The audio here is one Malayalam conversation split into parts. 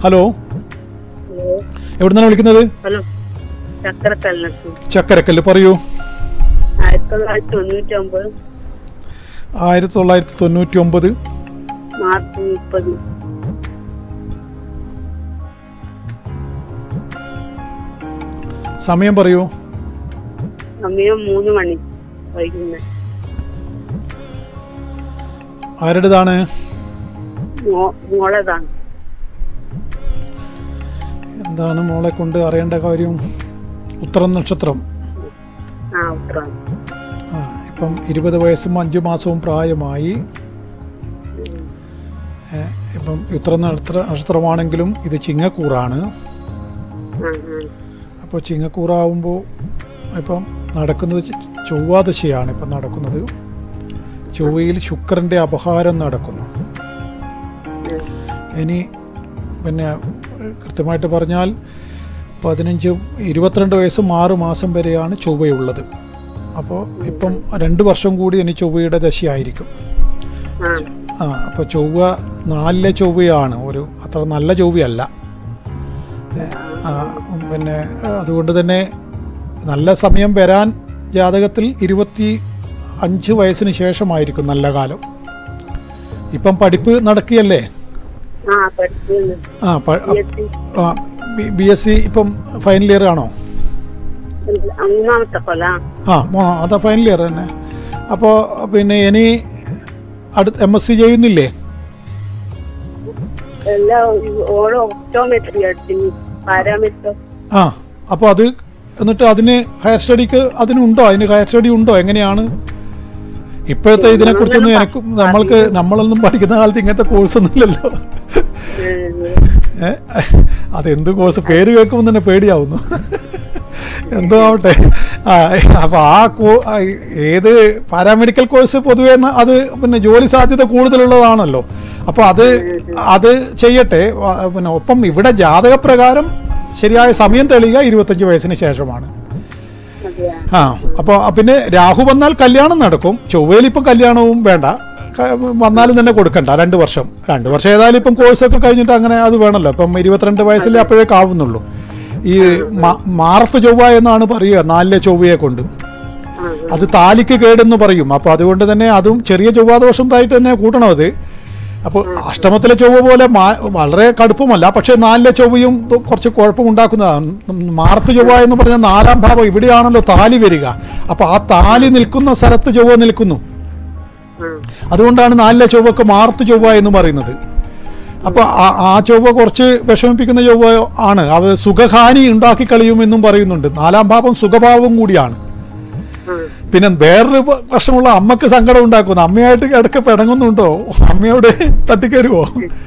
ഹലോ ഹലോ എവിടെ നിന്നാണ് വിളിക്കുന്നത് ഹലോ ചക്കരക്കല്ലത്ത് ചക്കരക്കല്ല് പറയൂ ആയിരത്തി തൊള്ളായിരത്തി തൊണ്ണൂറ്റി ഒമ്പത് ആയിരത്തി തൊള്ളായിരത്തി തൊണ്ണൂറ്റി ഒമ്പത് മാർച്ച് മുപ്പത് സമയം പറയൂ സമയം മൂന്ന് മണി വൈകുന്നേരം ആരുടേതാണ് മോ- മോളതാണ് എന്താണ് മോളെ കൊണ്ട് അറിയേണ്ട കാര്യം ഉത്തരം നക്ഷത്രം ആ ഉത്തരം ആ ഇപ്പം ഇരുപത് വയസ്സും അഞ്ച് മാസവും പ്രായമായി ഏ, ഇപ്പം ഉത്തരം നക്ഷത്ര നക്ഷത്രമാണെങ്കിലും ഇത് ചിങ്ങക്കൂറാണ് ആ ആ അപ്പോൾ ചിങ്ങക്കൂറാവുമ്പോൾ ഇപ്പം നടക്കുന്നത് ച- ചൊവ്വാദശയാണ് ഇപ്പം നടക്കുന്നത് ചൊവ്വയിൽ ശുക്രൻ്റെ അപഹാരം നടക്കുന്നു ഇനി പിന്നെ കൃത്യമായിട്ട് പറഞ്ഞാൽ പതിനഞ്ച് ഇരുപത്തിരണ്ട് വയസ്സും ആറ് മാസം വരെയാണ് ചൊവ്വയുള്ളത് അപ്പോൾ ഇപ്പം രണ്ട് വർഷം കൂടി ഇനി ചൊവ്വയുടെ ദശയായിരിക്കും ആ ആ അപ്പോൾ ചൊവ്വ നാലിലെ ചൊവ്വയാണ് ഒരു അത്ര നല്ല ചൊവ്വയല്ല ഏ, ആ, പിന്നെ അതുകൊണ്ട് തന്നെ നല്ല സമയം വരാൻ ജാതകത്തിൽ ഇരുപത്തി അഞ്ച് വയസ്സിന് ശേഷമായിരിക്കും നല്ല കാലം ഇപ്പം പഠിപ്പ് നടക്കുകയല്ലേ ആ പഠിക്കുന്നു ആ പ- ബി.എസ്.സി. ആ ബി എസ് സി ഇപ്പം ഫൈനൽ ഇയർ ആണോ മൂന്നാമത്തെ കൊല ആ മോ- അതാ ഫൈനൽ ഇയർ തന്നെ അപ്പോൾ പിന്നെ ഇനി അടുത്ത് എം എസ് സി ചെയ്യുന്നില്ലേ എല്ലാം ഓരോ ഒക്ടോമെട്രി എടുത്തിന് പാരാമെട്രോ ആ അപ്പോൾ അത് എന്നിട്ട് അതിന് ഹയർ സ്റ്റഡിക്ക് അതിനുണ്ടോ അതിന് ഹയർ സ്റ്റഡി ഉണ്ടോ എങ്ങനെയാണ് ഇപ്പോഴത്തെ ഇതിനെക്കുറിച്ചൊന്നും എനിക്ക് നമ്മൾക്ക് നമ്മളൊന്നും പഠിക്കുന്ന കാലത്ത് ഇങ്ങനത്തെ കോഴ്സൊന്നും ഇല്ലല്ലോ ഏ? അതെന്ത് കോഴ്സ് പേര് കേൾക്കുമ്പോൾ തന്നെ പേടിയാവുന്നു എന്തോ ആവട്ടെ ആ അപ്പോൾ ആ കോ ആ, ഏത് പാരാമെഡിക്കൽ കോഴ്സ് പൊതുവേ ന- അത് പിന്നെ ജോലി സാധ്യത കൂടുതലുള്ളതാണല്ലോ അപ്പോൾ അത് അത് ചെയ്യട്ടെ ആ, പിന്നെ ഒപ്പം ഇവിടെ ജാതകപ്രകാരം ശരിയായ സമയം തെളിയുക ഇരുപത്തഞ്ച് വയസ്സിന് ശേഷമാണ് അതെയാ ആ അപ്പോൾ പിന്നെ രാഹു വന്നാൽ കല്യാണം നടക്കും ചൊവ്വയിൽ ഇപ്പം കല്യാണവും വേണ്ട ക- വന്നാലും തന്നെ കൊടുക്കണ്ട രണ്ട് വർഷം രണ്ട് വർഷം ഏതായാലും ഇപ്പം കോഴ്സൊക്കെ കഴിഞ്ഞിട്ട് അങ്ങനെ അത് വേണമല്ലോ ഇപ്പം ഇരുപത്തിരണ്ട് വയസ്സിലേ അപ്പോഴേക്ക് ആവുന്നുള്ളൂ ഈ മാ- മാറത്ത് ചൊവ്വ എന്നാണ് പറയുക നാലിലെ ചൊവ്വയെ കൊണ്ട് ആ അത് താലിക്ക് കേടെന്ന് പറയും അപ്പോൾ അതുകൊണ്ട് തന്നെ അതും ചെറിയ ചൊവ്വാദോഷത്തായിട്ട് തന്നെ കൂട്ടണം അത് അപ്പോൾ അഷ്ടമത്തിലെ ചൊവ്വ പോലെ മാ- വളരെ കടുപ്പമല്ല പക്ഷേ നാലിലെ ചൊവ്വയും ഇത് കുറച്ച് കുഴപ്പമുണ്ടാക്കുന്നതാണ് മാർത്ത് ചൊവ്വ എന്ന് പറഞ്ഞാൽ നാലാം ഭാവം ഇവിടെയാണല്ലോ താലി വരിക അപ്പോൾ ആ താലി നിൽക്കുന്ന സ്ഥലത്ത് ചൊവ്വ നിൽക്കുന്നു ആ അതുകൊണ്ടാണ് നാലിലെ ചൊവ്വക്ക് മാർത്ത് ചൊവ്വ എന്ന് പറയുന്നത് അപ്പോൾ ആ- ആ ചൊവ്വ കുറച്ച് വിഷമിപ്പിക്കുന്ന ചൊവ്വ ആണ് അത് സുഖഹാനി ഉണ്ടാക്കി കളയുമെന്നും പറയുന്നുണ്ട് നാലാം ഭാവം സുഖഭാവം കൂടിയാണ് ആ പിന്നെ വേറൊരു പ- പ്രശ്നമുള്ള അമ്മക്ക് സങ്കടം ഉണ്ടാക്കുന്നു അമ്മയായിട്ട് ഇടയ്ക്ക് പിണങ്ങുന്നുണ്ടോ അമ്മയോട് തട്ടിക്കരുവോ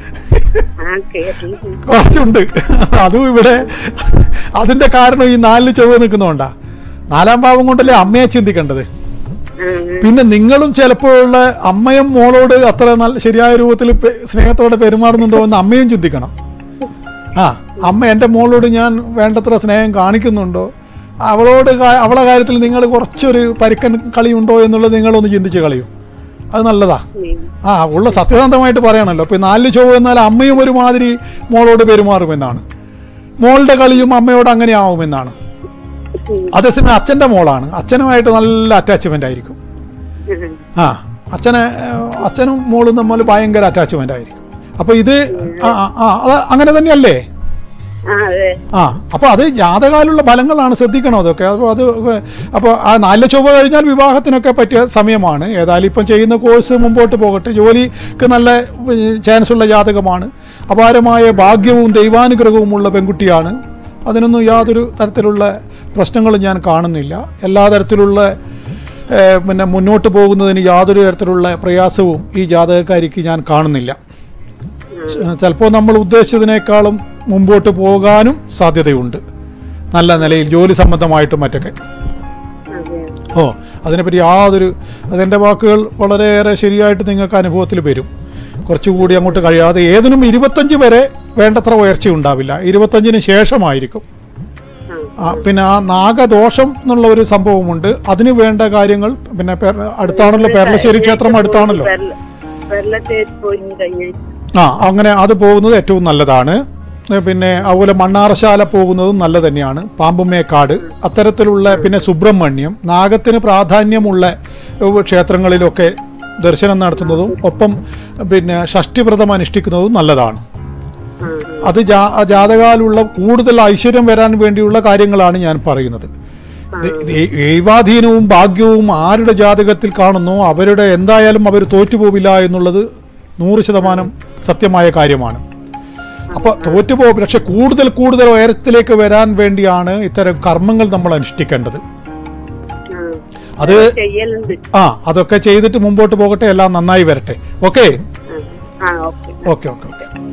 ആ കേട്ടു കുറച്ചുണ്ട് അതും ഇവിടെ അതിന്റെ കാരണം ഈ നാലില് ചൊവ്വ നിൽക്കുന്നതുകൊണ്ടാ നാലാം ഭാവം കൊണ്ടല്ലേ അമ്മയെ ചിന്തിക്കേണ്ടത് ആ ആ പിന്നെ നിങ്ങളും ചിലപ്പോഴുള്ള അമ്മയും മോളോട് അത്ര നല്ല ശരിയായ രൂപത്തിൽ പെ- സ്നേഹത്തോടെ പെരുമാറുന്നുണ്ടോ എന്ന് അമ്മയും ചിന്തിക്കണം ആ അമ്മ എൻ്റെ മോളോട് ഞാൻ വേണ്ടത്ര സ്നേഹം കാണിക്കുന്നുണ്ടോ അവളോട് കാ- അവളെ കാര്യത്തിൽ നിങ്ങൾ കുറച്ചൊരു പരുക്കൻ കളിയുണ്ടോ എന്നുള്ളത് നിങ്ങളൊന്ന് ചിന്തിച്ച് കളയും അത് നല്ലതാ ഉം. ആ ഉള്ള സത്യസന്ധമായിട്ട് പറയണല്ലോ ഇപ്പം നാലിൽ ചൊവ്വ എന്നാൽ അമ്മയും ഒരുമാതിരി മോളോട് പെരുമാറുമെന്നാണ് മോളുടെ കളിയും അമ്മയോട് അങ്ങനെ ആവുമെന്നാണ് ഉം. അതേസമയം അച്ഛൻ്റെ മോളാണ് അച്ഛനുമായിട്ട് നല്ല അറ്റാച്ച്മെൻ്റ് ആയിരിക്കും ഉം. ആ അച്ഛനെ ഏഹ്, അച്ഛനും മോളും തമ്മിൽ ഭയങ്കര അറ്റാച്ച്മെൻ്റ് ആയിരിക്കും അപ്പോൾ ഇത് ആ ആ, ആ അത് അങ്ങനെ തന്നെയല്ലേ ആ അതെ ആ അപ്പോൾ അത് ജാതകാലുള്ള ഫലങ്ങളാണ് ശ്രദ്ധിക്കണം അതൊക്കെ അപ്പോൾ അത് അപ്പോൾ ആ നാല് ചൊവ്വ കഴിഞ്ഞാൽ വിവാഹത്തിനൊക്കെ പറ്റിയ സമയമാണ് ഏതായാലും ഇപ്പം ചെയ്യുന്ന കോഴ്സ് മുമ്പോട്ട് പോകട്ടെ ജോലിക്ക് നല്ല ചാൻസ് ഉള്ള ജാതകമാണ് അപാരമായ ഭാഗ്യവും ദൈവാനുഗ്രഹവുമുള്ള പെൺകുട്ടിയാണ് അതിനൊന്നും യാതൊരു തരത്തിലുള്ള പ്രശ്നങ്ങളും ഞാൻ കാണുന്നില്ല എല്ലാ തരത്തിലുള്ള ഏഹ്, പിന്നെ മുന്നോട്ട് പോകുന്നതിന് യാതൊരു തരത്തിലുള്ള പ്രയാസവും ഈ ജാതകക്കാരിക്ക് ഞാൻ കാണുന്നില്ല ചിലപ്പോൾ നമ്മൾ ഉദ്ദേശിച്ചതിനേക്കാളും മുമ്പോട്ട് പോകാനും സാധ്യതയുണ്ട് നല്ല നിലയിൽ ജോലി സംബന്ധമായിട്ടും മറ്റൊക്കെ അതെ ഓ അതിനെപ്പറ്റി യാതൊരു അതെൻ്റെ വാക്കുകൾ വളരെയേറെ ശരിയായിട്ട് നിങ്ങൾക്ക് അനുഭവത്തിൽ വരും കുറച്ചുകൂടി അങ്ങോട്ട് കഴിയാതെ ഏതിനും ഇരുപത്തഞ്ച് വരെ വേണ്ടത്ര ഉയർച്ച ഉണ്ടാവില്ല ഇരുപത്തഞ്ചിന് ശേഷമായിരിക്കും ആ ആ, പിന്നെ ആ നാഗദോഷം എന്നുള്ള ഒരു സംഭവമുണ്ട് അതിന് വേണ്ട കാര്യങ്ങൾ പിന്നെ പെ- അടുത്താണല്ലോ പേർലശ്ശേരി ക്ഷേത്രം അടുത്താണല്ലോ വെള്ളത്തേക്ക് പോയി കഴിഞ്ഞ ആ അങ്ങനെ അത് പോകുന്നത് ഏറ്റവും നല്ലതാണ് ഏ, പിന്നെ അതുപോലെ മണ്ണാറശാല പോകുന്നതും നല്ല തന്നെയാണ് പാമ്പുമേക്കാട് അത്തരത്തിലുള്ള പിന്നെ സുബ്രഹ്മണ്യം നാഗത്തിന് പ്രാധാന്യമുള്ള ഏ, ക്ഷേത്രങ്ങളിലൊക്കെ ദർശനം നടത്തുന്നതും ഒപ്പം പിന്നെ ഷഷ്ടിവ്രതം അനുഷ്ഠിക്കുന്നതും നല്ലതാണ് ആ അത് ജാ ജാതകാലുള്ള കൂടുതൽ ഐശ്വര്യം വരാൻ വേണ്ടിയുള്ള കാര്യങ്ങളാണ് ഞാൻ പറയുന്നത് ദ- ദ- ദൈവാധീനവും ഭാഗ്യവും ആരുടെ ജാതകത്തിൽ കാണുന്നോ അവരുടെ എന്തായാലും അവർ തോറ്റുപോവില്ല എന്നുള്ളത് നൂറ് ശതമാനം സത്യമായ കാര്യമാണ് അപ്പൊ തോറ്റുപോകും പക്ഷെ കൂടുതൽ കൂടുതൽ ഉയരത്തിലേക്ക് വരാൻ വേണ്ടിയാണ് ഇത്തരം കർമ്മങ്ങൾ നമ്മൾ അനുഷ്ഠിക്കേണ്ടത് ആ. അത് ചെയ്യലുണ്ട് ആ അതൊക്കെ ചെയ്തിട്ട് മുമ്പോട്ട് പോകട്ടെ എല്ലാം നന്നായി വരട്ടെ ഓക്കെ ആ. ആ ഓക്കെ ഓക്കെ ഓക്കെ ഓക്കെ